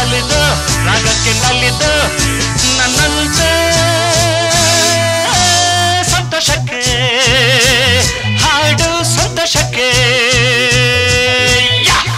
ನಲಿದು ರಾಗಕ್ಕೆ ನಲಿದು ನನ್ನಂತೆ ಸಂತೋಷಕ್ಕೆ ಹಾಡು ಸಂತೋಷಕ್ಕೆ ಯಾ!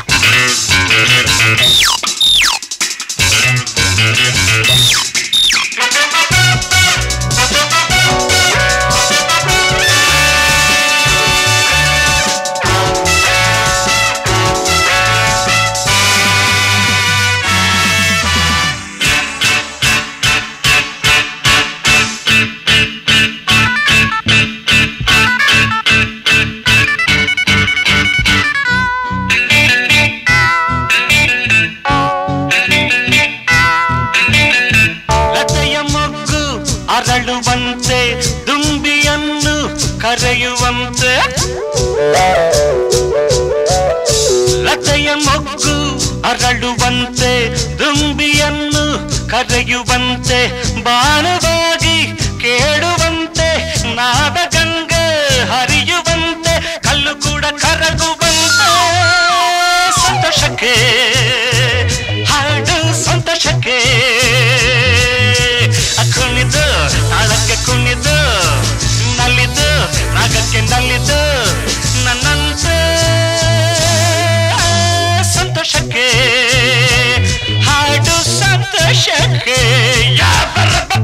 ಲತೆಯ ಮೊಗ್ಗು ಅರಳುವಂತೆ ದುಂಬಿಯನ್ನು ಕರೆಯುವಂತೆ ಲತೆಯ ಮೊಗ್ಗು ಅರಳುವಂತೆ ದುಂಬಿಯನ್ನು ಕರೆಯುವಂತೆ ಬಾಣವಾಗಿ ಕೇಳುವಂತೆ ನಾದ ಗಂಗೆ ಹರಿಯುವಂತೆ ಕಲ್ಲು ಕೂಡ ಕರಗುವಂತೆ ಸಂತೋಷಕ್ಕೆ ಹಾಡು ಸಂತೋಷಕ್ಕೆ ಕುಣಿದು ತಾಳಕ್ಕೆ ಕುಣಿದು ನಲಿದು ರಾಗಕ್ಕೆ ನಲಿದು ನನ್ನಂತೆ ಸಂತೋಷಕ್ಕೆ ಹಾಡು ಸಂತೋಷಕ್ಕೆ ಯಾವರಬ್ಬ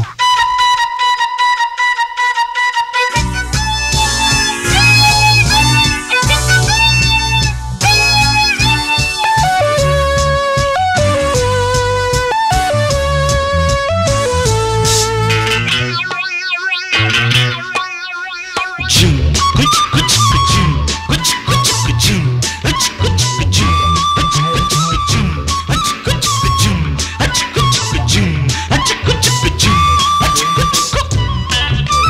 Jum, kuch kuch kuchum, kuch kuch kuchum, kuch kuch kuchum, kuch kuch kuchum, kuch kuch kuchum, kuch kuch kuchum, kuch kuch kuchum, kuch kuch kuchum.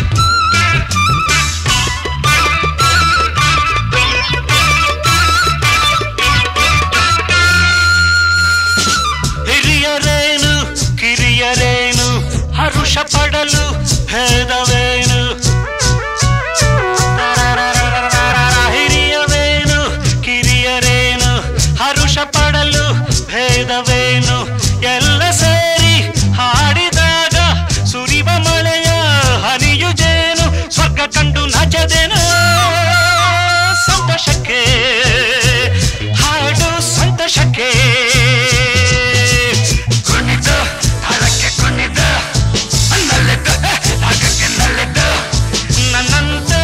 ಹಿರಿಯರೇನು ಕಿರಿಯರೇನು ಹರುಷ ಪಡಲು ಭೇದವೇನು ಹಿರಿಯವೇನು ಕಿರಿಯರೇನು ಹರುಷ ಪಡಲು ಭೇದವೇನು ಎಲ್ಲ ಸೇರಿ ಹಾಡಿದಾಗ ಸುರಿವ ಮಳೆಯ ಹನಿಯು ಜೇನು ಸ್ವರ್ಗ ಕಂಡು ನಚದೇನು ಸಂತೋಷಕ್ಕೆ ಹಾಡು ಸಂತೋಷಕ್ಕೆ ಕುಣಿದು ಹಳಕ್ಕೆ ಕುಣಿದು ನಲ್ಲಿದ್ದು ರಾಗಕ್ಕೆ ನಲ್ಲಿದ್ದು ನನ್ನಂತೆ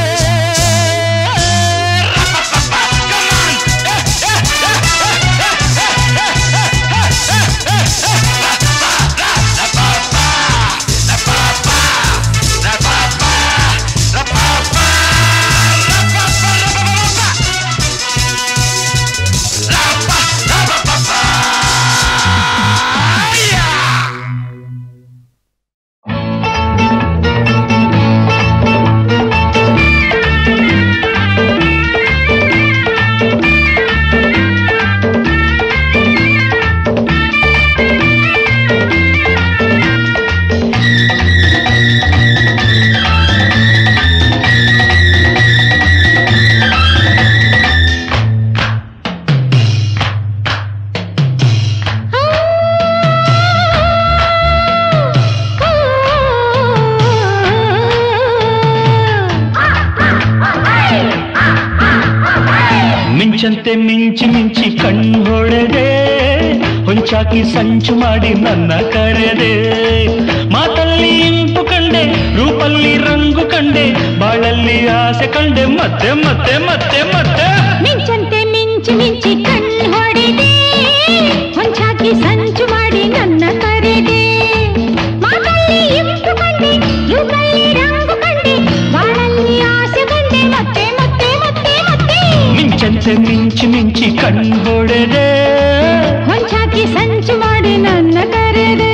ಮಿಂಚಂತೆ ಮಿಂಚಿ ಮಿಂಚಿ ಕಣ್ಣು ಹೊಡೆದೆ ಹೊಂಚಾಕಿ ಸಂಚು ಮಾಡಿ ನನ್ನ ಕರೆದೆ ಮಾತಲ್ಲಿ ಇಂಪು ಕಂಡೆ ರೂಪಲ್ಲಿ ರಂಗು ಕಂಡೆ ಬಾಳಲ್ಲಿ ಆಸೆ ಕಂಡೆ ಮತ್ತೆ ಮತ್ತೆ ಮತ್ತೆ ಮತ್ತೆ ಮಿಂಚಂತೆ ಮಿಂಚಿ ಮಿಂಚಿ ಕಣ್ಣು ಹೊಡೆದೆ ಹೊಂಚಾಕಿ ಸಂಚು ಮಾಡಿ ನನ್ನ ಕರೆದೆ ಮಾತಲ್ಲಿ ಇಂಪು ಕಂಡೆ ರೂಪಲ್ಲಿ ರಂಗು ಕಂಡೆ ಬಾಳಲ್ಲಿ ಆಸೆ ಕಂಡೆ ಮತ್ತೆ ಮತ್ತೆ ಮತ್ತೆ ಮತ್ತೆ ಮಿಂಚಂತೆ ಮಿಂಚಿ ಮಿಂಚಿ ಕಣ್ಣು ಹೊಡೆದೆ ಹೊಂಚಾಕಿ ಸಂಚು ಮಾಡಿ ನನ್ನ ಕರೆದೆ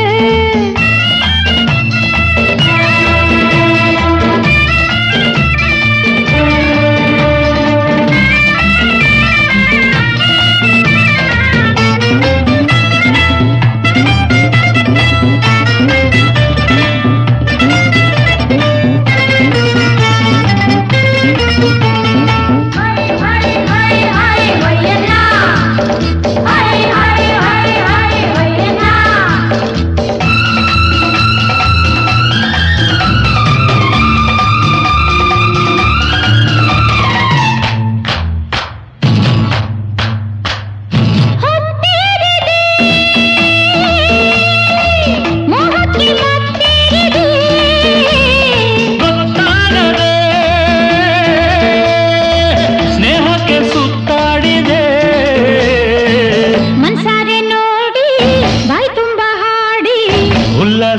ಆ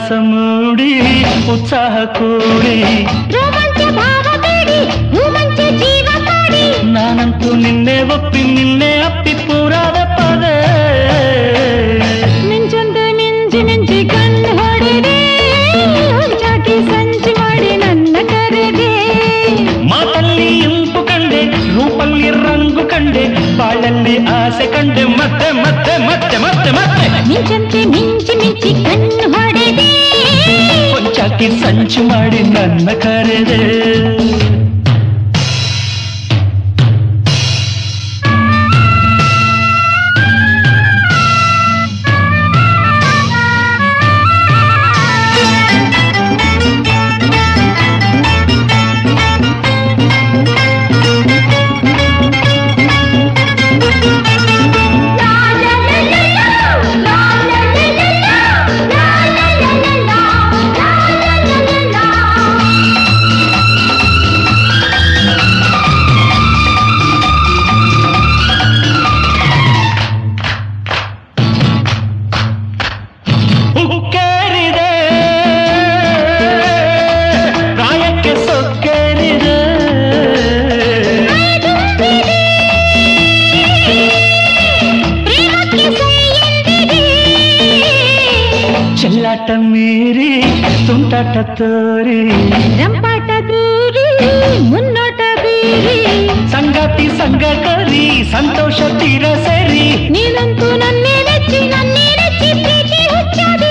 ಉಲ್ಲಾಸ ಮೂಡಿ ಉತ್ಸಾಹ ಕೂಡಿ ರೋಮಾಂಚ ಭಾವ ಬೇಡಿ ಹೂಮಂಚ ಜೀವ ಕಾಡಿ ನಾನಂತೂ ನಿನ್ನೆ ಒಪ್ಪಿ ನಿನ್ನೆ ಅಪ್ಪಿ ಪೂರಾದ ಪದೇ ಮಿಂಚೊಂದು ಮಿಂಚಿ ಮಿಂಚಿ ಕಣ್ಣು ಹೊಡೆದೆ ಹೊಂಚಾಕಿ ಸಂಚು ಮಾಡಿ ನನ್ನ ಕರೆದೆ ಮಾತಲ್ಲಿ ಇಂಪು ಕಂಡೆ ರೂಪಲ್ಲಿ ರಂಗು ಕಂಡೆ ಬಾಳಲ್ಲಿ ಆಸೆ ಕಂಡೆ ಮತ್ತೆ ಮತ್ತೆ ಮತ್ತೆ ಮತ್ತೆ ಮತ್ತೆ ಮಿಂಚಂತೆ ಮಿಂಚಿ ಮಿಂಚಿ ಕಣ್ಣು ಹೊಡೆದೆ ಕೊಂಚಾಕಿ ಸಂಚು ಮಾಡಿ ನನ್ನ ಕರೆದೆ ಉಕ್ಕೇರಿದೆ ಪ್ರಾಯಕ್ಕೆ ಸೊಕ್ಕೇರಿದೆ ಪ್ರೇಮಕ್ಕೆ ಸೈ ಎಂದಿದೆ ಚೆಲ್ಲಾಟ ಮೀರಿ ತುಂಟಾಟ ತೋರಿ ರಂಪಾಟ ದೂರಿ ಮುನ್ನೋಟ ಬೀರಿ ಸಂಗಾತಿ ಸಂಗ ಕರಿ ಸಂತೋಷ ತೀರ ಸೇರಿ ನೀನಂತೂ ನನ್ನೇ ನೆಚ್ಚಿ ನನ್ನೇ ನೆಚ್ಚಿ ಪ್ರೀತಿ ಹುಚ್ಚದೆ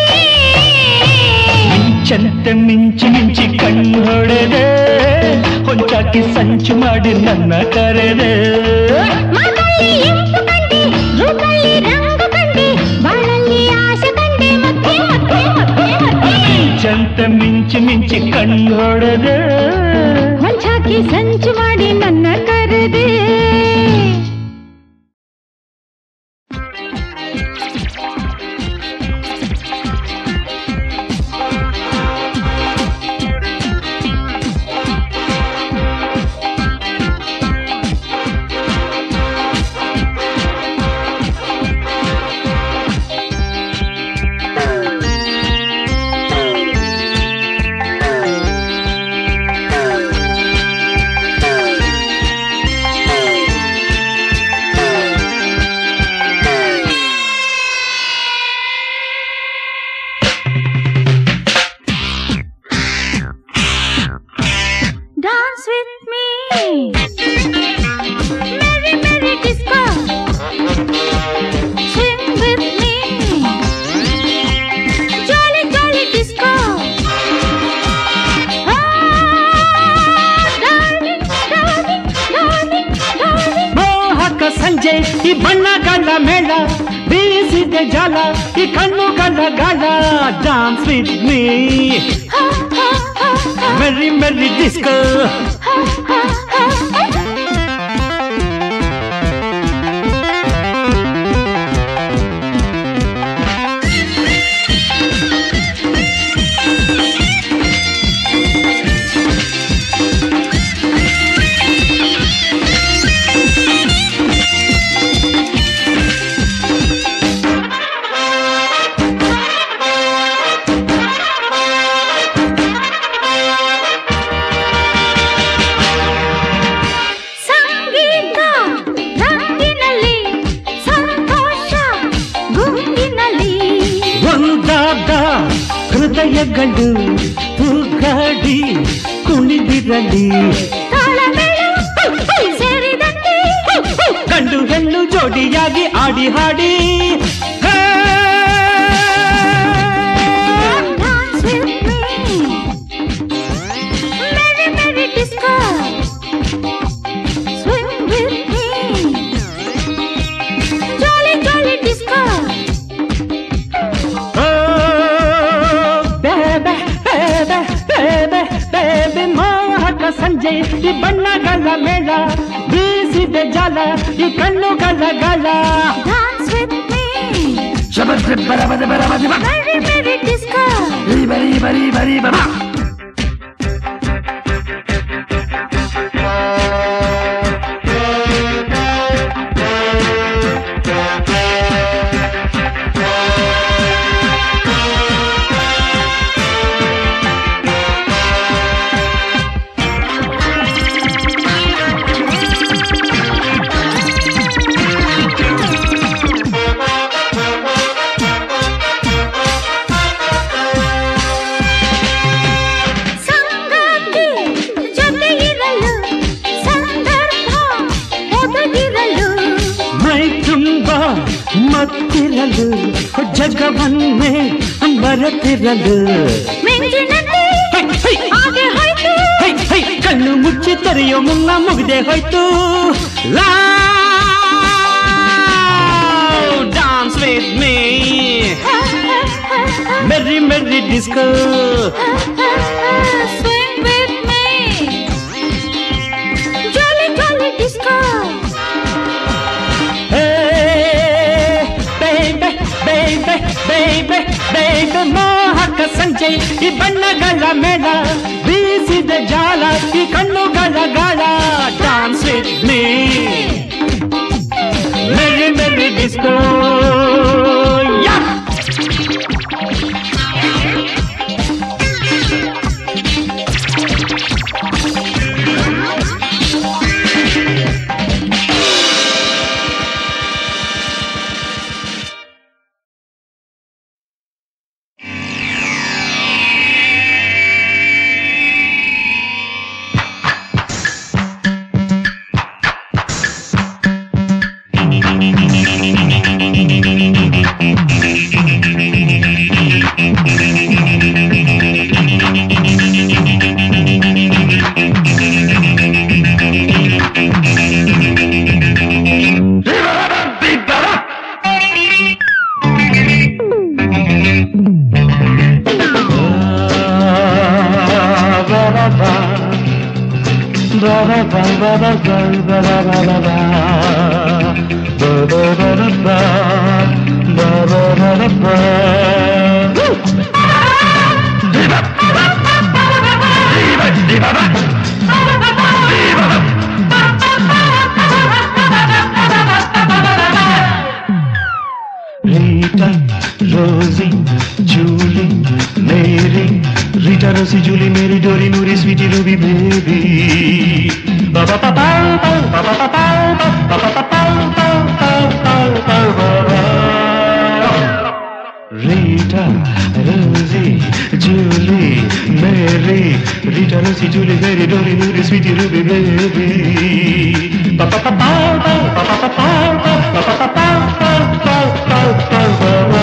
ಮಿಂಚಂತೆ ಮಿಂಚಿ ಮಿಂಚಿ ಕಣ್ಣು ಹೊಡೆದೆ ಹೊಂಚಾಕಿ ಸಂಚು ಮಾಡಿ ನನ್ನ ಕರೆದೆ ಮಾತಲ್ಲಿ ಎಂಪು ಕಂಡೆ ರೂಪಲ್ಲಿ ರಂಗು ಕಂಡೆ ಬಾಳಲ್ಲಿ ಆಸೆ ಕಂಡೆ ಮತ್ತೆ ಮತ್ತೆ ಮತ್ತೆ ಮತ್ತೆ ಮಿಂಚಂತೆ ಮಿಂಚಿ ಮಿಂಚಿ ಕಣ್ಣು ಹೊಡೆದೆ ಹೊಂಚಾಕಿ ಸಂಚು ಮಾಡಿ ನನ್ನ ಕರೆದೆ Dance with me. Merry, merry disco. Swing with me. Jolly, jolly disco. Ah, darling, darling, darling, darling. ಮೋಹಕ ಸಂಜೆ ಈ ಬಣ್ಣಗಳ ಮೇಳ ಬೀಸಿದೆ ಜಾಲ ಈ ಕಣ್ಣುಗಳ ಗಾಳ dance with me Ha, ha, ha, ha, merry merry disco ha, ha, ha, ha. ಸಂಗೀತ ರಂಗಿನಲ್ಲಿ ಸಂತೋಷ ಗುಂಗಿನಲ್ಲಿ ಒಂದಾದ ಹೃದಯಗಳು ತೂಗಾಡಿ ಕುಣಿದಿರಲಿ ತಾಳಮೇಳ ಸೇರಿದಂತೆ ಗಂಡು ಹೆಣ್ಣು ಜೋಡಿಯಾಗಿ ಆಡಿ ಹಾಡಿ ಹೇ! Dance with me. Merry, merry disco. Swing with me. Jolly, jolly disco. O, ಬೇಬೆ, babe, babe, babe, ಮೋಹಕ ಸಂಜೆ ಈ ಬಣ್ಣಗಳ ಮೇಳ ಬೀಸಿದೆ ಜಾಲ ಈ ಕಣ್ಣುಗಳ ಗಾಳ Dance with me. ಶಬದ್ರಿಬ್ಬರಬದ ಬರಬದ ಬ. Merry, merry disco. ಬರಿ ಬರಿ ಬರಿ ಬರಿ ಬರ ಮರೆತಿರಲು ಜಗವನ್ನೇ ಮರೆತಿರಲು ಮಿಂಚಿನಲ್ಲಿ ಹೈ, ಹೈ, ಹಾಗೆ ಹೋಯ್ತು ಹೈ, ಹೈ, ಕಣ್ಣು ಮುಚ್ಚಿ ತೆರೆಯೋ ಮುನ್ನ ಮುಗಿದೆ ಹೋಯ್ತು dance with me merry merry disco Swing with me. Jolly, jolly disco. Babe babe babe babe ಮೋಹಕ ಸಂಜೆ ಈ ಬಣ್ಣಗಳ ಮೇಳ ಬೀಸಿದ ಜಾಲ ಈ ಕಣ್ಣುಗಳ ಗಾಳ dance with me merry merry disco ಯಾ Rita, Rosie, Julie, Mary, Rita, Rosie, Julie, Mary, Dory, Nuri, Sweetie, Ruby, baby. Ba ba ba ba ba ba ba ba ba ba ba ba ba ba ba ba ba ba. Rita, Rosie, Julie, Mary, Rita, Rosie, Julie, Mary, Dory, Nuri, Sweetie, Ruby, baby. Ba ba ba ba ba ba ba ba ba ba ba ba ba ba ba ba ba ba.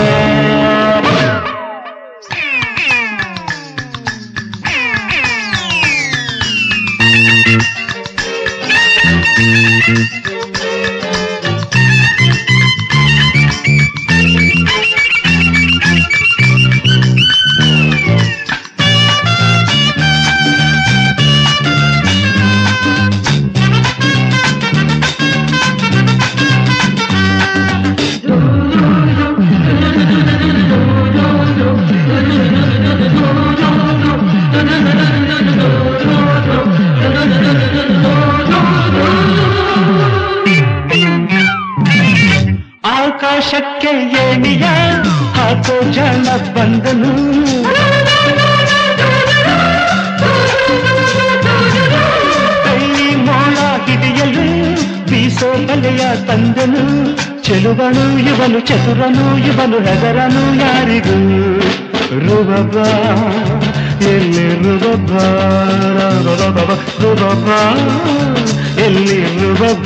ಆಕಾಶಕ್ಕೆ ಏಣಿಯ ಹಾಕೋ ಜನ ಬಂದನು ಕೈ ಮೋಳ ಹಿಡಿಯಲು ಬೀಸೋ ಬಲೆಯ ತಂದನು ಚೆಲುವನು ಇವನು ಚತುರನು ಇವನು ಹೆದರನು ಯಾರಿಗೂ ರುಬಬ ಎಲ್ಲಿ ರುಬಬ ರುಬಬ ರುಬಬ ಎಲ್ಲಿ ರುಬಬ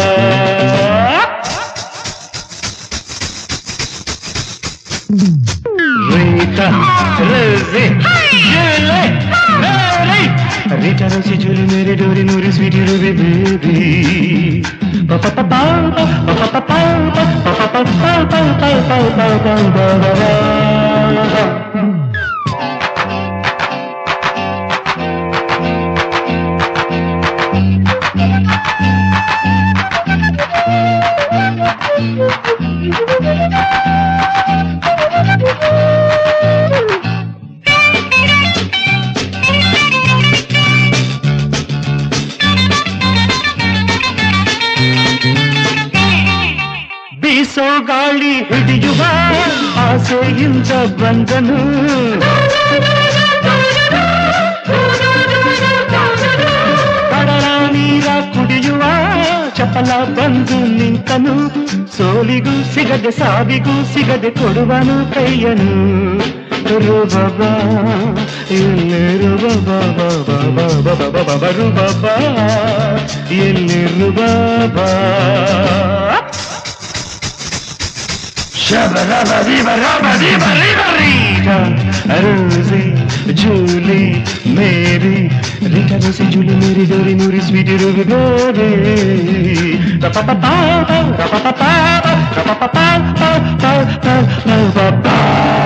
Rita, Rosie, Julie, Mary. Rita, Rosie, Julie, Mary, Dory, Nuri, Sweetie, Ruby, baby. Ba ba ba ba ba ba ba ba ba ba ba ba ba ba ba ba ba ba ba ba. ಬೀಸೋ ಗಾಳಿ ಹಿಡಿಯುವ ಆಸೆಯಿಂದ ಬಂದನು ಕಡಲ ನೀರ ಕುಡಿಯುವ ಚಪಲ ಬಂದು ನಿಂತನು ಸೋಲಿಗೂ ಸಿಗದೆ ಸಾವಿಗೂ ಸಿಗದೆ ಕೊಡುವನು ಕೈಯನು ರುಬಬ ಎಲ್ಲಿ ರುಬಬ ರುಬಬ ಎಲ್ಲಿ ರುಬಬ Rita, Rosie, Julie, Mary, Rita, Rosie, Julie, Mary, Dory, Nuri, Sweetie, Ruby, baby. Ra-pa-pa-pa, ra-pa-pa-pa, ra-pa-pa-pa, pa-pa-pa-pa-pa-pa.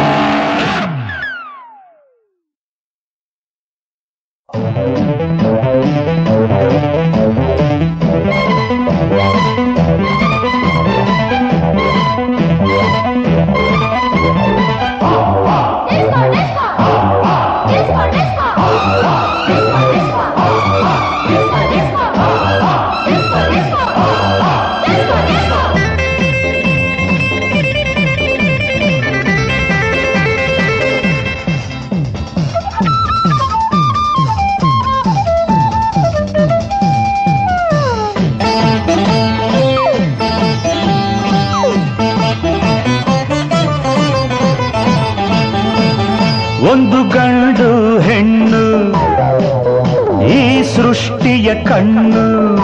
ಒಂದು ಗಂಡು ಹೆಣ್ಣು ಈ ಸೃಷ್ಟಿಯ ಕಣ್ಣು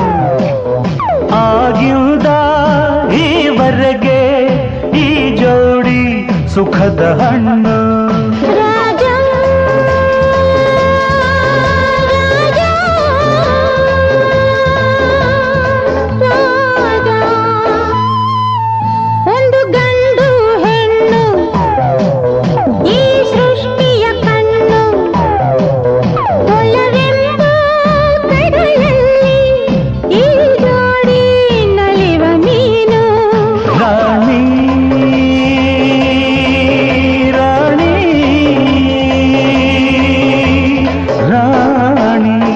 ಆಗಿಲ್ದ ಈವರೆಗೆ ಈ ಜೋಡಿ ಸುಖದ ಹಣ್ಣು ರಾಜ ರಾಜ ಒಂದು ಗಂಡು ಹೆಣ್ಣು ಈ ಸೃಷ್ಟಿಯ ಕಣ್ಣು ಒಲವೆಂಬ ಕಡಲಲ್ಲಿ ಈ ಜೋಡಿ ನಲಿವ ಮೀನು ರಾಣಿ ರಾಣಿ ರಾಣಿ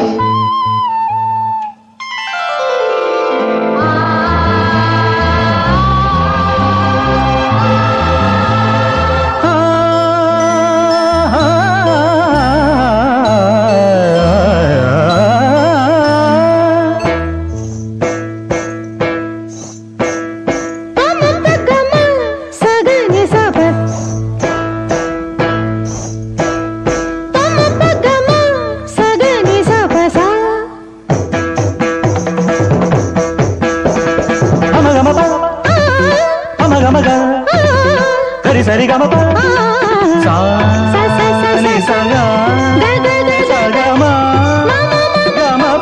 ಪಮಪ ಗಮ ಸಗನಿ ಸಬ ಪಮಪ ಗಮ ಸಗನಿ ಸಬ ಸಾ ಅಮಗಮಪ ಅಮಗಮಗ ಸರಿ ಸರಿ ಗಮಪ ಸಾ ನಿ ಸಗ ಸಗಮ ಗಮಪ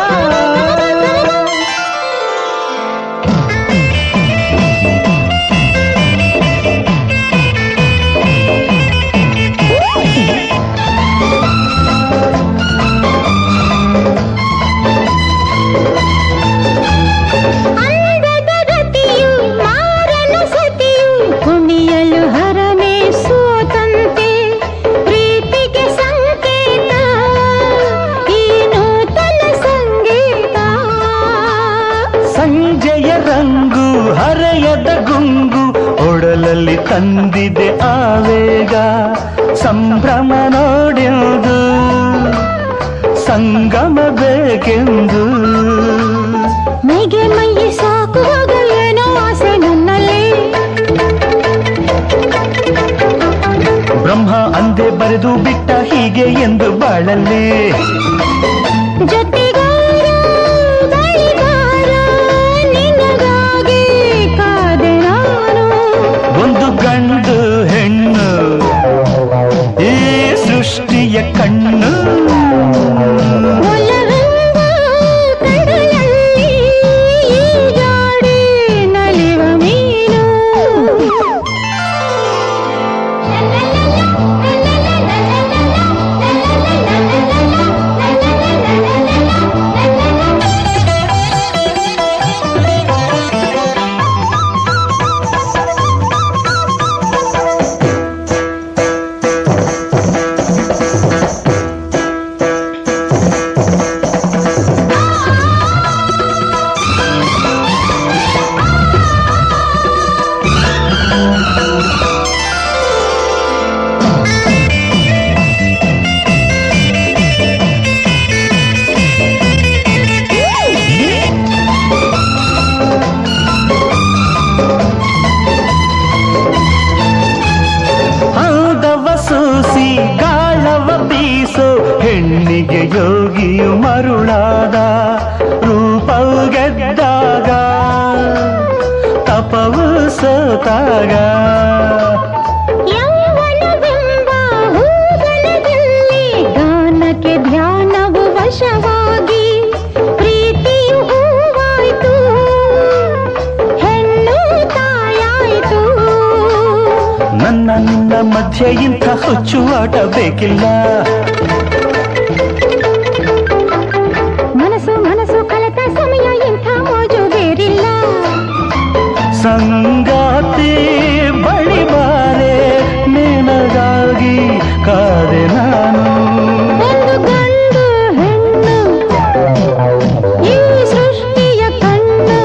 ಅಂದದ ರತಿಯು ಮಾರನ ಸತಿಯು ಕುಣಿಯಲು ಹರನೆ ಸೋತಂತೆ ಪ್ರೀತಿಗೆ ಸಂಕೇತ ಈ ನೂತನ ಸಂಗೀತ ಸಂಜೆಯ ರಂಗು ಹರೆಯದ ಗುಂಗು ಒಡಲಲ್ಲಿ ತಂದಿದೆ ಆವೇಗ ಸಂಭ್ರಮ ನೋಡೆಂದು ಸಂಗಮ ಬೇಕೆಂದು ಮೈಗೆ ಮೈಗೆ ಸಾಕುವಾಗ ಏನೋ ಆಸೆ ನನ್ನಲ್ಲಿ ಬ್ರಹ್ಮ ಅಂದೆ ಬರೆದು ಬಿಟ್ಟ ಹೀಗೆ ಎಂದು ಬಾಳಲ್ಲಿ ಜೊತೆಗಾರ ಬಳಿಗಾರ ನಿನಗಾಗಿ ಕಾದೆ ನಾನು ಒಂದು ಗಂಡು ಹೆಣ್ಣು ಈ ಸೃಷ್ಟಿಯ ಕಣ್ಣು ಒಲವೆಂಬ ಕಡಲಲ್ಲಿ ಈ ಜೋಡಿ ನಲಿವ ಮೀನು ಹೌದವ ಸೂಸಿ ಗಾಳವ ಬೀಸೋ ಹೆಣ್ಣಿಗೆ ಯೋಗಿಯು ಮರುಳಾದ ರೂಪವು ಗೆದ್ದಾಗ ತಪವು ಸೋತಾಗ ರಾಗ ಯೌವನವೆಂಬ ಹೂಗಳದಲ್ಲಿ ಗಾನಕ್ಕೆ ಧ್ಯಾನವು ವಶವಾಗಿ ಪ್ರೀತಿಯು ಹೂವಾಯ್ತು ಹೆಣ್ಣು ತಾಯಾಯ್ತು ನನ್ನ ನಿನ್ನ ಮಧ್ಯೆ ಇಂಥ ಹುಚ್ಚುವಾಟ ಬೇಕಿಲ್ಲ ಮನಸ್ಸು ಮನಸ್ಸು ಕಲೆತ ಸಮಯ ಇಂಥ ಮೋಜು ಬೇರಿಲ್ಲ ಸಂಗಾತಿ ಬಳಿ ಬಾರೆ ನಿನಗಾಗಿ ಕಾದೆ ನಾನು ಒಂದು ಗಂಡು ಹೆಣ್ಣು ಈ ಸೃಷ್ಟಿಯ ಕಣ್ಣು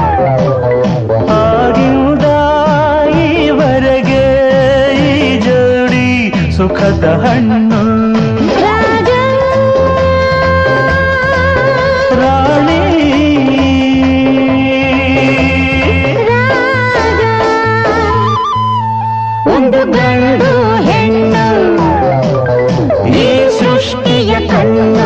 ಆಗಿಂದ ಈವರೆಗೆ ಈ ಜೋಡಿ ಸುಖದ ಹಣ್ಣು ರಾಜ ರಾಣಿ ರಾಜ ಒಂದು ಗಂಡು ಹೆಣ್ಣು ಈ ಸೃಷ್ಟಿಯ ಕಣ್ಣು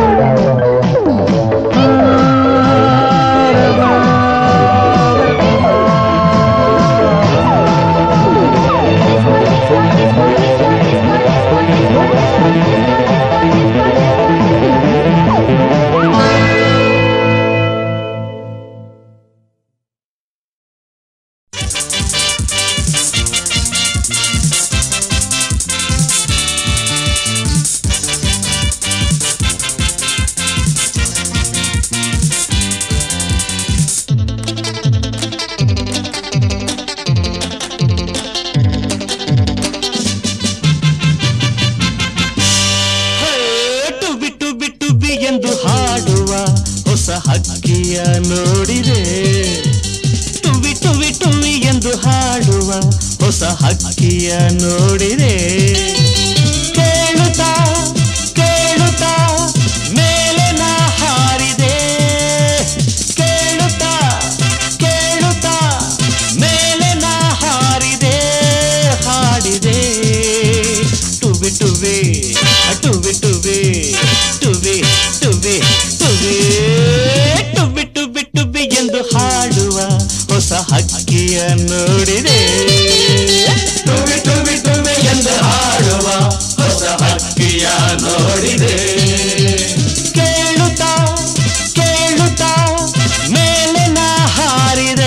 ಟುಬಿ ಟುಬಿ ಟುಬಿ ಎಂದು ಹಾಡುವ ಹೊಸ ಹಕ್ಕಿಯ ನೋಡಿದೆ ಟುಬಿ ಟುಬಿ ಟುಬಿ ಎಂದು ಹಾಡುವ ಹೊಸ ಹಕ್ಕಿಯ ನೋಡಿದೆ ಕೇಳುತ್ತಾ ಕೇಳುತ್ತಾ ಮೇಲೆ ನಾ ಹಾರಿದೆ ಕೇಳುತ್ತಾ ಕೇಳುತ್ತಾ ಮೇಲೆ ನಾ ಹಾರಿದೆ ಹಾಡಿದೆ ಟುಬಿ ಟುಬಿ ಟುಬಿ ಟುಬಿ ಟುಬಿ ಟುಬಿ ಟುಬಿ ಟುಬಿ ಟುಬಿ ಟುಬಿ ಎಂದು ಹಾಡುವ ಹೊಸ ಹಕ್ಕಿಯ ನೋಡಿದೆ ಟುಬಿ ಟುಬಿ ಟುಬಿ ಎಂದು ಹಾಡುವ ಹೊಸ ಹಕ್ಕಿಯ ನೋಡಿದೆ ಕೇಳುತ್ತಾ ಕೇಳುತ್ತಾ ಮೇಲೆ ನಾ ಹಾರಿದೆ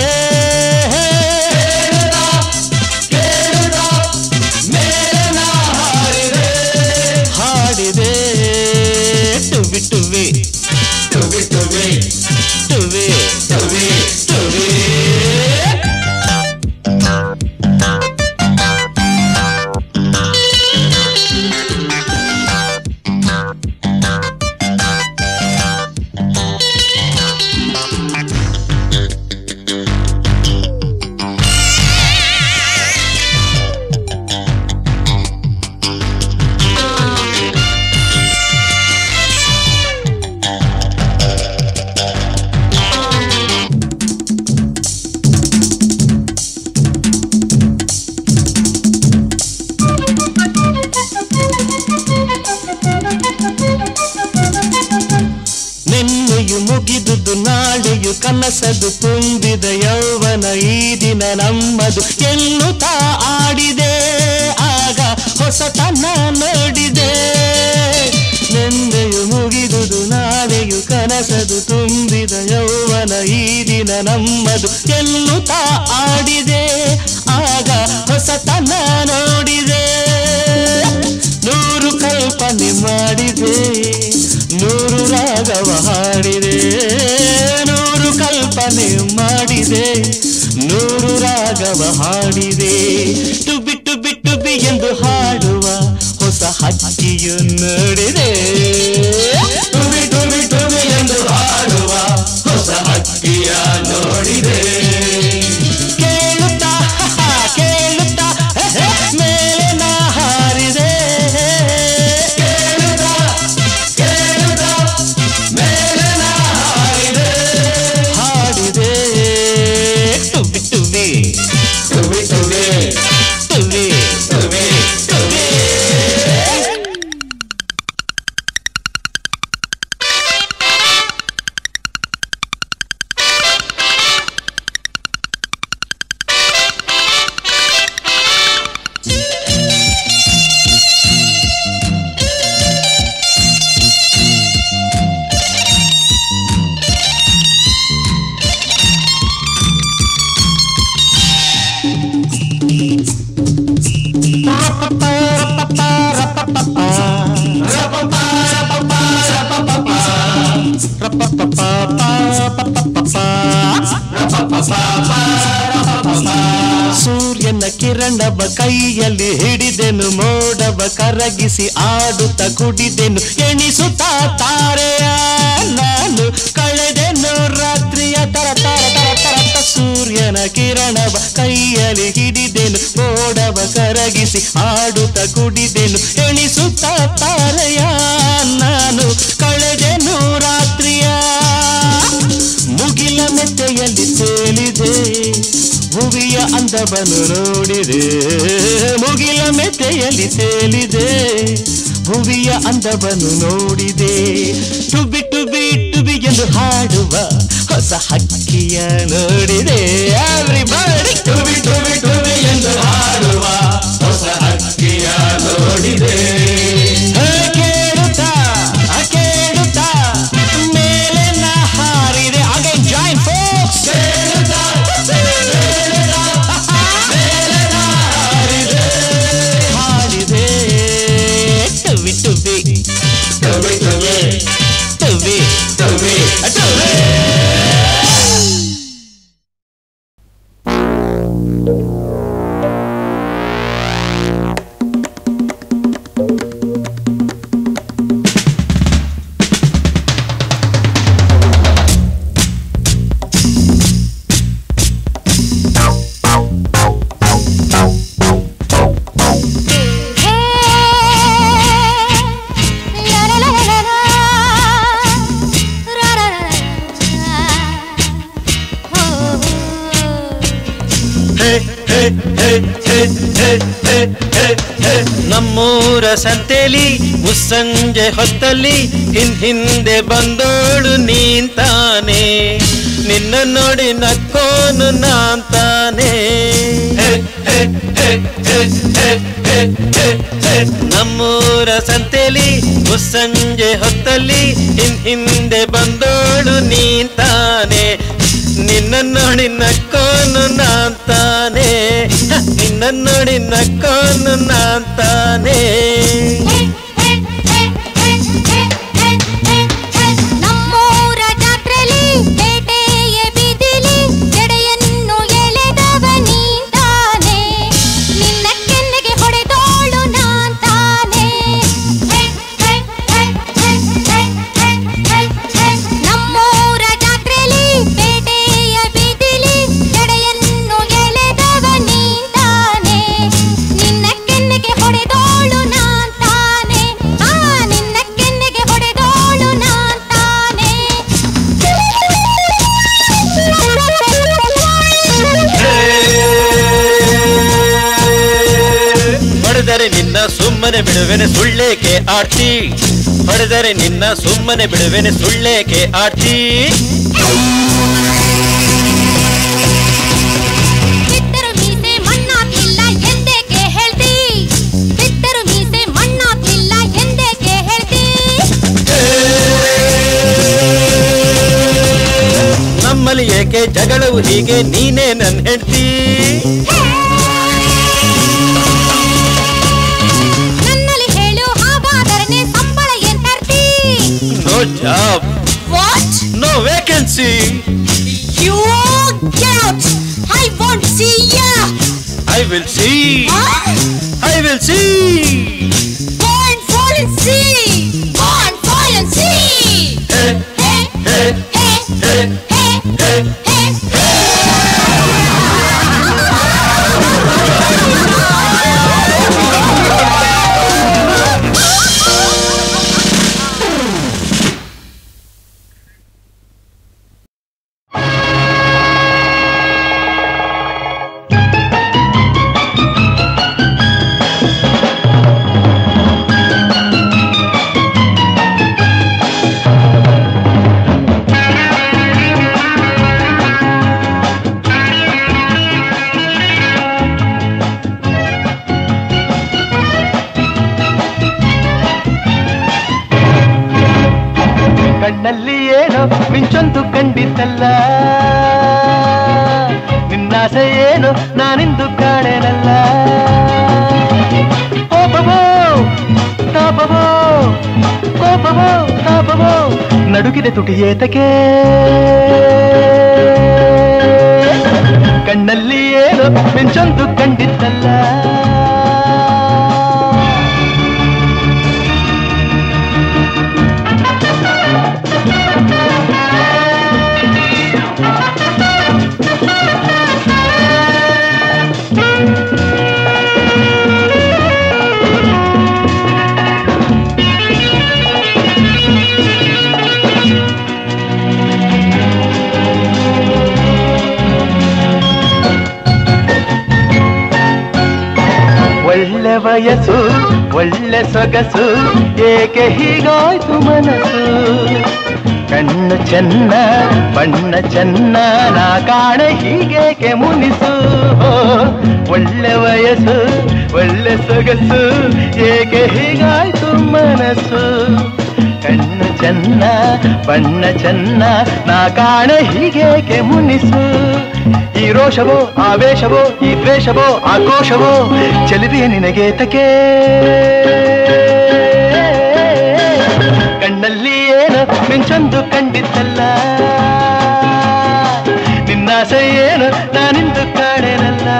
ಕೇಳುತ್ತಾ ಮೇಲೆ ನಾ ಹಾರಿದೆ ಹಾಡಿದೆ ಟುಬಿ ಟುಬಿ ಟುಬಿ ಟುಬಿ ಟುಬಿ ಟುಬಿ ಟುಬಿ ನಿನ್ನೆಯು ಮುಗಿದುದು ನಾಳೆಯು ಕನಸದು ತುಂಬಿದ ಯೌವನ ಈ ದಿನ ನಮ್ಮದು ಎನ್ನುತ್ತಾ ಆಡಿದೆ ಆಗ ಹೊಸತನ ನೋಡಿದೆ ನಿನ್ನೆಯು ಮುಗಿದುದು ನಾಳೆಯು ಕನಸದು ತುಂಬಿದ ಯೌವನ ಈ ದಿನ ನಮ್ಮದು ಎನ್ನುತ್ತಾ ಆಡಿದೆ ಆಗ ಹೊಸತನ ನೋಡಿದೆ ನೂರು ಕಲ್ಪನೆ ಮಾಡಿದೆ ನೂರು ರಾಗವ ಹಾಡಿದೆ ನೂರು ಕಲ್ಪನೆ ಮಾಡಿದೆ ನೂರು ರಾಗವ ಹಾಡಿದೆ ಟುಬಿ ಟುಬಿ ಟುಬಿ ಎಂದು ಹಾಡುವ ಹೊಸ ಹಕ್ಕಿಯು ನೋಡಿದೆ ಟುಬಿ ಟುಬಿ ಟುಬಿ ಎಂದು ಹಾಡುವ ಹೊಸ ಹಕ್ಕಿಯ ನೋಡಿದೆ ಕೇಳುತ್ತಾ ಕೇಳುತ್ತಾ ಮೇಲೆ ನಾ ಹಾರಿದೆ ಕೇಳುತ್ತಾ ಕೇಳುತ್ತಾ ಮೇಲೆ ನಾ ಹಾರಿದೆ ಹಾಡಿದೆ ಟುಬಿ ಟುಬಿ ಟುಬಿ ಟುಬಿ ಟುಬಿ ಟುಬಿ ಟುಬಿ ಸೂರ್ಯನ ಕಿರಣವ ಕೈಯಲ್ಲಿ ಹಿಡಿದೆನು ಮೋಡವ ಕರಗಿಸಿ ಆಡುತ್ತ ಕುಡಿದೆನು ಎಣಿಸುತ್ತಾ ತಾರೆಯ ನಾನು ಕಳೆದೆನು ರಾತ್ರಿಯ ತರ ತರ ತರ ತರ ತ ಸೂರ್ಯನ ಕಿರಣವ ಕೈಯಲ್ಲಿ ಹಿಡಿದೆನು ಮೋಡವ ಕರಗಿಸಿ ಆಡುತ್ತ ಕುಡಿದೆನು ಎಣಿಸುತ್ತಾ ತಾರೆಯ ನಾನು ಕಳೆದೆನು ರಾತ್ರಿಯ ಮುಗಿಲ ಮೆತ್ತೆಯಲ್ಲಿ ತೇಲಿದೆ ಭುವಿಯ ಅಂದವನ್ನು ನೋಡಿದೆ ಮುಗಿಲ ಮೆತ್ತೆಯಲ್ಲಿ ತೇಲಿದೆ ಭುವಿಯ ಅಂದವನ್ನು ನೋಡಿದೆ ಟುಬಿ ಟುಬಿ ಟುಬಿ ಎಂದು ಹಾಡುವ ಹೊಸ ಹಕ್ಕಿಯ ನೋಡಿದೆ Everybody ಟುಬಿ ಟುಬಿ ಟುಬಿ ಎಂದು ಹಾಡುವ ಹೊಸ ಹಕ್ಕಿಯ ನೋಡಿದೆ ಕೇಳುತ್ತಾ ಕೇಳುತ್ತಾ ಮೇಲೆ ನಾ ಹಾರಿದೆ ಅಗೇನ್ ಜಾಯಿನ್ ಫೋಕ್ಸ್ ಹಾಡಿದೆ ಟುಬಿ ಟುಬಿ ಟುಬಿ ಟುಬಿ ಟುಬಿ ಟುಬಿ ಟುಬಿ ನಮ್ಮೂರ ಸಂತೆಲಿ ಮುಸ್ಸಂಜೆ ಹೊತ್ತಲ್ಲಿ ಹಿನ್ ಹಿಂದೆ ಬಂದೋಳು ನೀಂತಾನೆ ನಿನ್ನ ನೋಡಿ ನಕ್ಕೋನು ನಾಂತಾನೆ ನಮ್ಮೂರ ಸಂತೆಲಿ ಮುಸ್ಸಂಜೆ ಹೊತ್ತಲ್ಲಿ ಹಿನ್ ಹಿಂದೆ ಬಂದೋಳು ನೀಂತಾನೆ ನಿನ್ನ ನೋಡಿ ನಕ್ಕೋನು ನಾಂತಾನೆ ಹ, ನಿನ್ನ ನೋಡಿ ನಕ್ಕೋನು ನಾಂತಾನೆ ನಮ್ಮೂರ ಜಾತ್ರೆಲಿ ಪೇಟೆಯ ಬೀದಿಲಿ ಜಡೆಯನ್ನು ಎಳೆದವ ನೀಂತಾನೆ ನಿನ್ನ ಕೆನ್ನೆಗೆ ಹೊಡೆದೋಳು ನಾಂತಾನೆ ನಮ್ಮೂರ ಜಾತ್ರೆಲಿ ಪೇಟೆಯ ಬೀದಿಲಿ ಜಡೆಯನ್ನು ಎಳೆದವ ನೀಂತಾನೆ ನಿನ್ನ ಕೆನ್ನೆಗೆ ಹೊಡೆದೋಳು ನಾಂತಾನೆ ಆ ನಿನ್ನ ಕೆನ್ನೆಗೆ ಹೊಡೆದೋಳು ನಾಂತಾನೆ ಹೊಡೆದರೆ ನಿನ್ನ ಸುಮ್ಮನೆ ಬಿಡುವೆನೆ ಸುಳ್ಳೇಕೆ ಆಡ್ತಿ ಹೊಡೆದರೆ ನಿನ್ನ ಸುಮ್ಮನೆ ಬಿಡುವೆನೆ ಸುಳ್ಳೇಕೆ ಆಡ್ತಿ ಬಿದ್ದರು ಮೀಸೆ ಮಣ್ಣಾಗ್ಲಿಲ್ಲ ಎಂದೇಕೆ ಹೇಳ್ತಿ ಬಿದ್ದರು ಮೀಸೆ ಮಣ್ಣಾಗ್ಲಿಲ್ಲ ಎಂದೇಕೆ ಹೇಳ್ತಿ ನಮ್ಮಲ್ಲಿ ಏಕೆ ಜಗಳವು ಹೀಗೆ ನೀನೇ ನನ್ ಹೆಂಡ್ತಿ ನನ್ನಲ್ಲಿ ಹೇಳು ಹಾಗಾದರೆ ಸಂಬಳ ಏನ್ ತರ್ತಿ no job what no vacancy you get out I want see ya I will see I will see Go and fall and see Go and fall and see Hey, hey, hey, hey, hey. ಕಣ್ಣಲ್ಲಿ ಏನೋ ಮಿಂಚೊಂದು ಕಂಡಿದ್ದಲ್ಲ ನಿನ್ನಾಸೆ ಏನು ನಾನಿಂದು ಕಾಣೆನಲ್ಲ ನಡುಗಿದೆ ತುಟಿಯೇತಕೆ ಕಣ್ಣಲ್ಲಿ ಏನು ಮಿಂಚೊಂದು ಕಂಡಿದ್ದಲ್ಲ ಒಳ್ಳೆ ವಯಸ್ಸು ಒಳ್ಳೆ ಸೊಗಸು ಏಕೆ ಹೀಗಾಯ್ತು ಮನಸ್ಸು ಕಣ್ಣು ಚೆನ್ನ ಬಣ್ಣ ಚೆನ್ನ ನಾ ಕಾಣೆ ಹೀಗೇಕೆ ಮುನಿಸು ಓ, ಒಳ್ಳೆ ವಯಸ್ಸು ಒಳ್ಳೆ ಸೊಗಸು ಏಕೆ ಹೀಗಾಯ್ತು ಮನಸ್ಸು ಕಣ್ಣು ಚೆನ್ನ ಬಣ್ಣ ಚೆನ್ನ ನಾ ಕಾಣೆ ಹೀಗೇಕೆ ಮುನಿಸು ಈ ರೋಷವೋ ಆವೇಶವೋ ಈ ದ್ವೇಷವೋ ಆಕ್ರೋಶವೋ ಚೆಲುವಿಯ ನಿನಗೆ ತಕೆ ಕಣ್ಣಲ್ಲಿ ಏನು ಮಿಂಚೊಂದು ಕಂಡಿದ್ದಲ್ಲ ನಿನ್ನಾಸೆ ಏನು ನಾನಿಂದು ಕಾಣೆನಲ್ಲ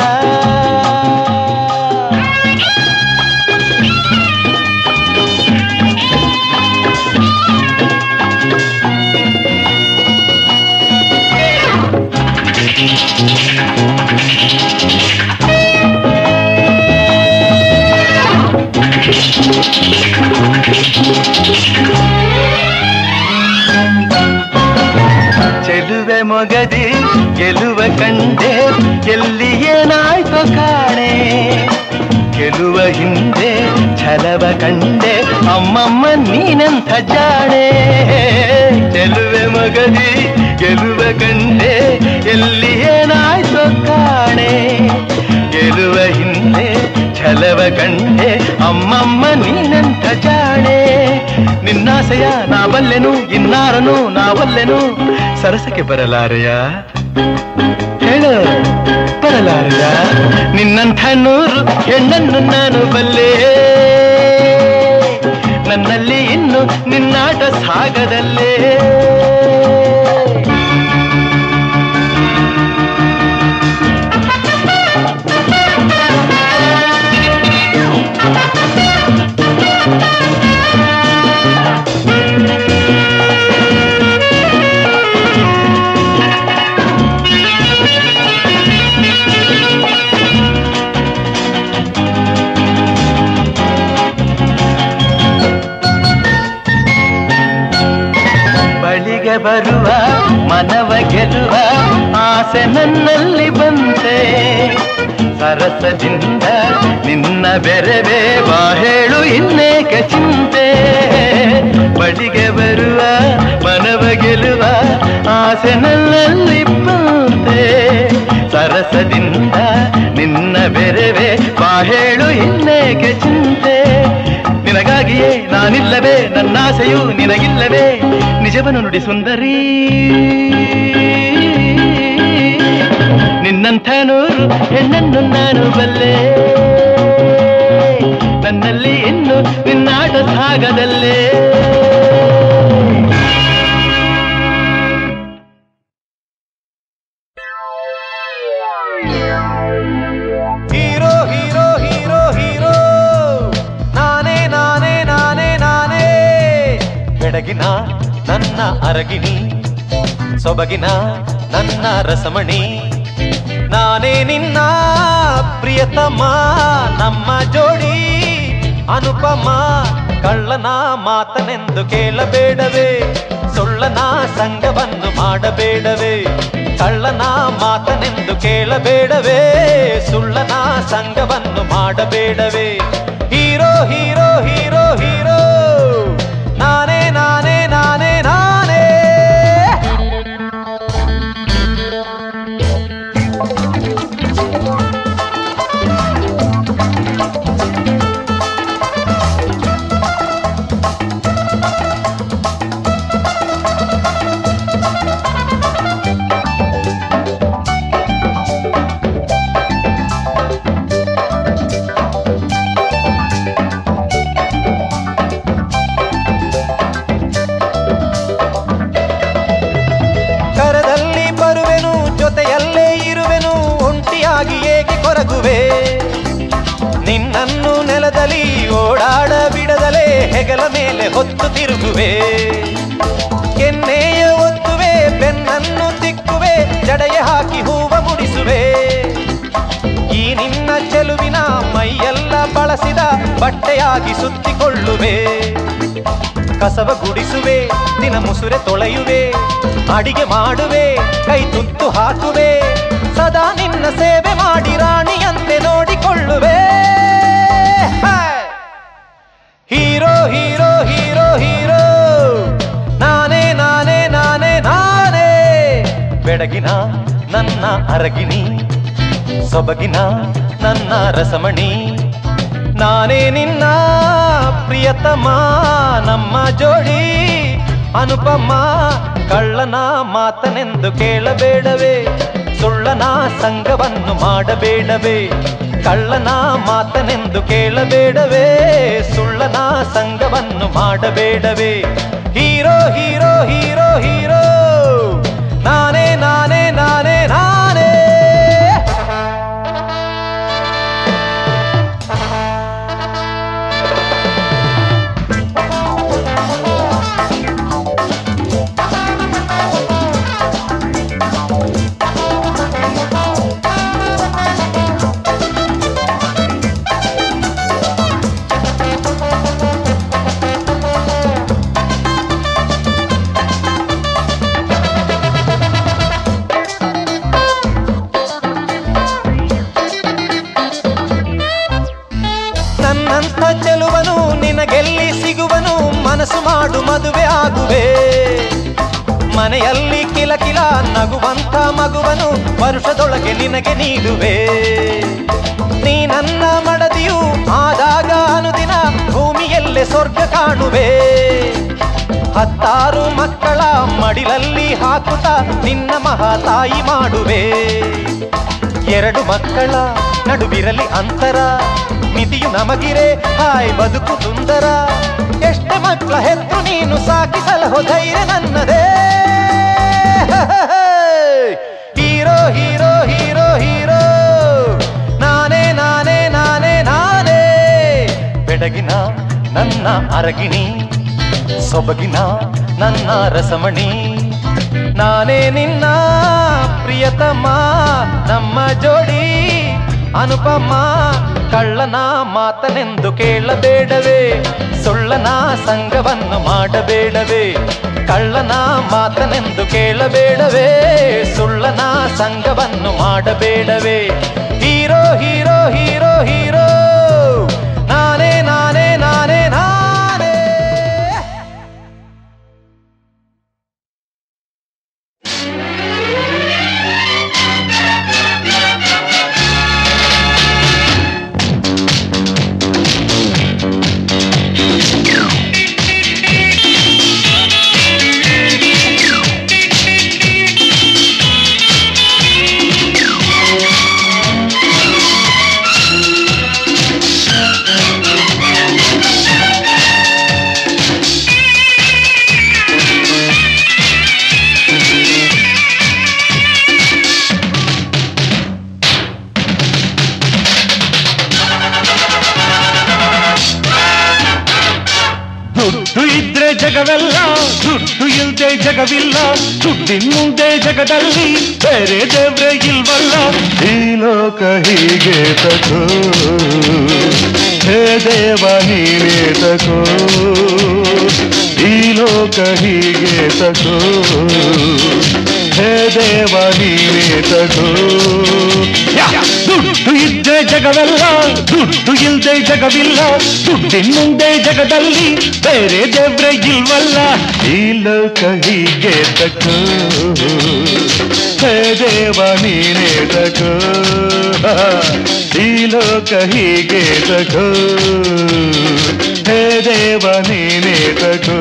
ಚೆಲುವೆ ಮೊಗದಿ ಗೆಲುವ ಕಂಡೆ ಎಲ್ಲಿ ಏನಾಯ್ತು ಕಾಣೆ ಗೆಲುವ ಹಿಂದೆ ಛಲವ ಕಂಡೆ ಅಮ್ಮಮ್ಮ ನೀನಂಥ ಜಾಣೆ ಚೆಲುವೆ ಮೊಗದಿ ಗೆಲುವ ಕಂಡೆ ಎಲ್ಲಿ ಏನಾಯ್ತು ಕಾಣೆ ಗೆಲುವ ಹಿಂದೆ ಛಲವ ಕಂಡೆ ಅಮ್ಮಮ್ಮ ನೀನಂಥ ಜಾಣೆ ನಿನ್ನಾಸೆಯ ನಾ ಬಲ್ಲೆನು ಇನ್ನಾರನು ನಾವಲ್ಲೆನು ಸರಸಕ್ಕೆ ಬರಲಾರೆಯ ಹೇಳು ಬರಲಾರೆಯ ನಿನ್ನಂಥ ನೂರು ಹೆಣ್ಣನ್ನು ನಾನು ಬಲ್ಲೆ ನನ್ನಲ್ಲಿ ಇನ್ನು ನಿನ್ನಾಟ ಸಾಗದಲ್ಲೇ ಬಳಿಗೆ ಬರುವ ಮನವ ಗೆಲ್ಲುವ ಆಸೆ ನನ್ನಲ್ಲಿ ಬಂತೆ ಸರಸದಿಂದ ನಿನ್ನ ಬೆರೆವೆ ಬಾ ಹೇಳು ಇನ್ನೇಕೆ ಚಿಂತೆ ಬಳಿಗೆ ಬರುವ ಮನವ ಗೆಲ್ಲುವ ಆಸೆ ನನ್ನಲ್ಲಿ ಬಂತೆ ಸರಸದಿಂದ ನಿನ್ನ ಬೆರೆವೆ ಬಾ ಹೇಳು ಇನ್ನೇಕೆ ಚಿಂತೆ ನಿನಗಾಗಿಯೇ ನಾನಿಲ್ಲವೇ ನನ್ನಾಸೆಯು ನಿನಗಿಲ್ಲವೇ ನಿಜವನ್ನು ನುಡಿ ಸುಂದರಿ ನಿನ್ನಂಥ ನೂರು ಹೆಣ್ಣನ್ನು ನಾನು ಬಲ್ಲೆ ನನ್ನಲ್ಲಿ ಇನ್ನು ನಿನ್ನಾಟ ಸಾಗದಲ್ಲೇ ಹೀರೋ ಹೀರೋ ಹೀರೋ ಹೀರೋ ನಾನೇ ನಾನೇ ನಾನೇ ನಾನೇ ಬೆಡಗಿನ ನನ್ನ ಅರಗಿನಿ ಸೊಬಗಿನ ನನ್ನ ರಸಮಣಿ ನಾನೇ ನಿನ್ನ ಪ್ರಿಯತಮ ನಮ್ಮ ಜೋಡಿ ಅನುಪಮ ಕಳ್ಳನ ಮಾತನೆಂದು ಕೇಳಬೇಡವೇ ಸುಳ್ಳನ ಸಂಗವನ್ನು ಮಾಡಬೇಡವೇ ಕಳ್ಳನ ಮಾತನೆಂದು ಕೇಳಬೇಡವೇ ಸುಳ್ಳನ ಸಂಗವನ್ನು ಮಾಡಬೇಡವೇ ಹೀರೋ ಹೀರೋ ಹೀರೋ ಹೀರೋ ನಾನೇ ನಾನೇ ನಾನೇ ನಾನೇ ನೆಲದಲ್ಲಿ ಓಡಾಡ ಬಿಡದಲೇ ಹೆಗಲ ಮೇಲೆ ಹೊತ್ತು ತಿರುಗುವೆ ಕೆನ್ನೆಯ ಒತ್ತುವೆ ಬೆನ್ನನ್ನು ತಿಕ್ಕುವೆ ಜಡೆಯ ಹಾಕಿ ಹೂವ ಮುಡಿಸುವೆ ಈ ನಿನ್ನ ಚೆಲುವಿನ ಮೈಯೆಲ್ಲ ಬಳಸಿದ ಬಟ್ಟೆಯಾಗಿ ಸುತ್ತಿಕೊಳ್ಳುವೆ ಕಸವ ಗುಡಿಸುವೆ ದಿನ ಮುಸುರೆ ತೊಳೆಯುವೆ ಅಡಿಗೆ ಮಾಡುವೆ ಕೈ ತುತ್ತು ಹಾಕುವೆ ಸದಾ ನಿನ್ನ ಸೇವೆ ಮಾಡಿ ರಾಣಿಯಂತೆ ನೋಡಿಕೊಳ್ಳುವೆ hi! Hero hero hero hero ನಾನೇ ನಾನೇ ನಾನೇ ನಾನೇ ಬೆಡಗಿನ ನನ್ನ ಅರಗಿನಿ ಸೊಬಗಿನ ನನ್ನ ರಸಮಣಿ ನಾನೇ ನಿನ್ನ ಪ್ರಿಯತಮ ನಮ್ಮ ಜೋಡಿ ಅನುಪಮ ಕಳ್ಳನ ಮಾತನೆಂದು ಕೇಳಬೇಡವೇ ಸುಳ್ಳನ ಸಂಘವನ್ನು ಮಾಡಬೇಡವೇ ಕಳ್ಳನ ಮಾತನೆಂದು ಕೇಳಬೇಡವೇ ಸುಳ್ಳನ ಸಂಘವನ್ನು ಮಾಡಬೇಡವೇ ಹೀರೋ ಹೀರೋ ಹೀರೋ ಹೀರೋ ನಾನೇ ನಾನೇ ನಾನೇ ನಾನೇ ನನ್ನಂಥ ಚೆಲುವನು ನಿನಗೆಲ್ಲಿ ಸಿಗುವನು ಮನಸ್ಸು ಮಾಡು ಮದುವೆ ಆಗುವೆ ಮನೆಯಲ್ಲಿ ಕಿಲಕಿಲ ನಗುವಂಥ ಮಗುವನು ವರುಷದೊಳಗೆ ನಿನಗೆ ನೀಡುವೆ ನೀ ನನ್ನ ಮಡದಿಯು ಆದಾಗ ಅನುದಿನ ಭೂಮಿಯಲ್ಲೇ ಸ್ವರ್ಗ ಕಾಣುವೆ ಹತ್ತಾರು ಮಕ್ಕಳ ಮಡಿಲಲ್ಲಿ ಹಾಕುತ್ತಾ ನಿನ್ನ ಮಹಾತಾಯಿ ಮಾಡುವೆ ಎರಡು ಮಕ್ಕಳ ನಡುವಿರಲಿ ಅಂತರ ಮಿತಿಯು ನಮಗಿರೆ ಹಾಯ್ ಬದುಕು ಸುಂದರ ಎಷ್ಟೇ ಮಕ್ಕಳ ಹೆತ್ತು ನೀನು ಸಾಕಿಸಲಹೋ ಧೈರ್ಯ ನನ್ನದೇ ಹೀರೋ ಹೀರೋ ಹೀರೋ ಹೀರೋ ನಾನೇ ನಾನೇ ನಾನೇ ನಾನೇ ಬೆಡಗಿನ ನನ್ನ ಅರಗಿಣಿ ಸೊಬಗಿನ ನನ್ನ ರಸಮಣಿ ನಾನೇ ನಿನ್ನ ಪ್ರಿಯತಮ ನಮ್ಮ ಜೋಡಿ ಅನುಪಮ ಕಳ್ಳನ ಮಾತನೆಂದು ಕೇಳಬೇಡವೇ ಸುಳ್ಳನ ಸಂಘವನ್ನು ಮಾಡಬೇಡವೇ ಕಳ್ಳನ ಮಾತನೆಂದು ಕೇಳಬೇಡವೇ ಸುಳ್ಳನ ಸಂಘವನ್ನು ಮಾಡಬೇಡವೇ ಹೀರೋ ಹೀರೋ ಹೀರೋ ಹೀರೋ ನಾನೇ ನಾನೇ ನಾನೇ ನಾನೇ ದುಡ್ಡು ಇದ್ರೆ ಜಗವೆಲ್ಲ ದುಡ್ಡು ಇಲ್ದೆ ಜಗವಿಲ್ಲ ದುಡ್ಡಿನ ಮುಂದೆ ಜಗದಲ್ಲಿ ಬೇರೆ ದೇವ್ರೆ ಇಲ್ವಲ್ಲ ಈ ಲೋಕ ಹೀಗೆ ತಕೋ ಹೇ ದೇವ ನೀನೇ ತಕೋ ಈ ಲೋಕ ಹೀಗೆ ತಕೋ ಹೇ ದೇವ ನೀನೇ ತಕೋ ದುಡ್ಡು ಇದ್ದೆ ಜಗವೆಲ್ಲ ದುಡ್ಡು ಇಲ್ದೆ ಜಗವಿಲ್ಲ ದುಡ್ಡಿನ ಮುಂದೆ ಜಗದಲ್ಲಿ ಬೇರೆ ದೇವ್ರೆ ಇಲ್ವಲ್ಲ ಈ ಲೋಕ ಹೀಗೆ ತಕೋ ಹೇ ದೇವ ನೀನೇ ತಕೋ ಈ ಲೋಕ ಹೀಗೆ ತಕೋ ಹೇ ದೇವ ನೀನೇ ತಕೋ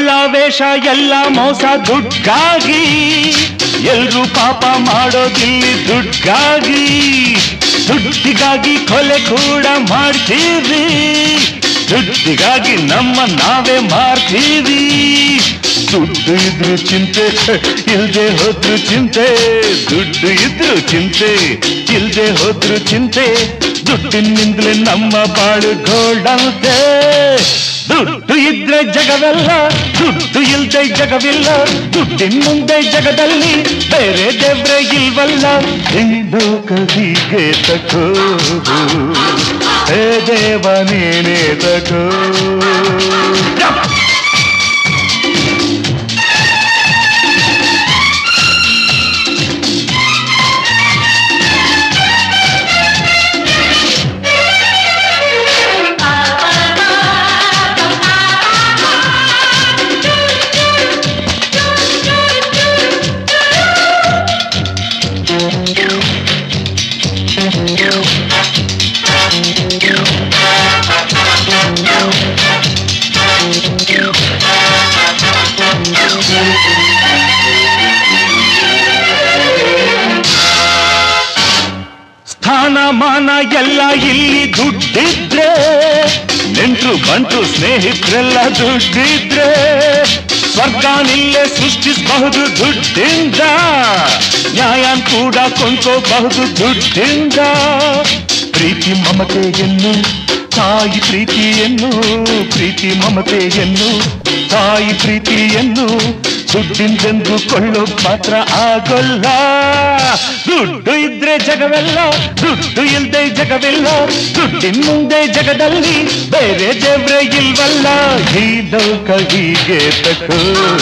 ಎಲ್ಲ ವೇಷ ಎಲ್ಲ ಮೋಸ ದುಡ್ಗಾಗಿ ಎಲ್ರೂ ಪಾಪ ಮಾಡೋದಿಲ್ಲಿ ದುಡ್ಗಾಗಿ ದುಡ್ಡಿಗಾಗಿ ಕೊಲೆ ಕೂಡ ಮಾಡ್ತೀವಿ ದುಡ್ಡಿಗಾಗಿ ನಮ್ಮ ನಾವೇ ಮಾರ್ತೀವಿ ದುಡ್ಡು ಇದ್ರು ಚಿಂತೆ ಇಲ್ದೆ ಹೋದ್ರು ಚಿಂತೆ ದುಡ್ಡು ಇದ್ರು ಚಿಂತೆ ಇಲ್ದೆ ಹೋದ್ರು ಚಿಂತೆ ದುಡ್ಡಿನಿಂದಲೇ ನಮ್ಮ ಬಾಳು ಗೋಲ್ಡಂತೆ ದುಡ್ಡು ಇದ್ರೆ ಜಗವೆಲ್ಲ ದುಡ್ಡು ಇಲ್ದೆ ಜಗವಿಲ್ಲ ದುಡ್ಡಿನ ಮುಂದೆ ಜಗದಲ್ಲಿ ಬೇರೆ ದೇವ್ರೆ ಇಲ್ವಲ್ಲ ಇಂದು ಕವಿಗೆ ತಕೋ ಹೇ ದೇವ ನೀನೇ ತಕೋ ಸ್ಥಾನಮಾನ ಎಲ್ಲ ಇಲ್ಲಿ ದುಡ್ಡಿದ್ರೆ ನೆಂಟ್ರು ಬಂಟು ಸ್ನೇಹಿತರೆಲ್ಲ ದುಡ್ಡಿದ್ರೆ ಸ್ವರ್ಗನಿಲ್ಲೇ ಸೃಷ್ಟಿಸಬಹುದು ದುಡ್ಡಿಂದ ನ್ಯಾಯನ್ ಕೂಡ ಕೊಂಡ್ಕೋಬಹುದು ದುಡ್ಡಿಂದ ಪ್ರೀತಿ ಮಮತೆಯನ್ನು ತಾಯಿ ಪ್ರೀತಿಯನ್ನು ಪ್ರೀತಿ ಮಮತೆಯನ್ನು ತಾಯಿ ಪ್ರೀತಿಯನ್ನು ದುಡ್ಡಿಂದೆಂದು ಕೊಳ್ಳೋ ಮಾತ್ರ ಆಗೋಲ್ಲ ದುಡ್ಡು ಇದ್ರೆ ಜಗವೆಲ್ಲ ದುಡ್ಡು ಇಲ್ದೆ ಜಗವಿಲ್ಲ ದುಡ್ಡಿನ ಮುಂದೆ ಜಗದಲ್ಲಿ ಬೇರೆ ದೇವ್ರೆ ಇಲ್ವಲ್ಲ ಈ ಲೋಕ ಹೀಗೆ ತಕೋ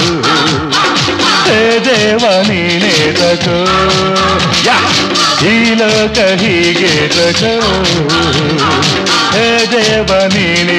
ಹೇ ದೇವ ನೀನೇ ತಕೋ ಯಾ ಈ ಲೋಕ ಹೀಗೆ ತಕೋ ಹೇ ದೇವ ನೀನೇ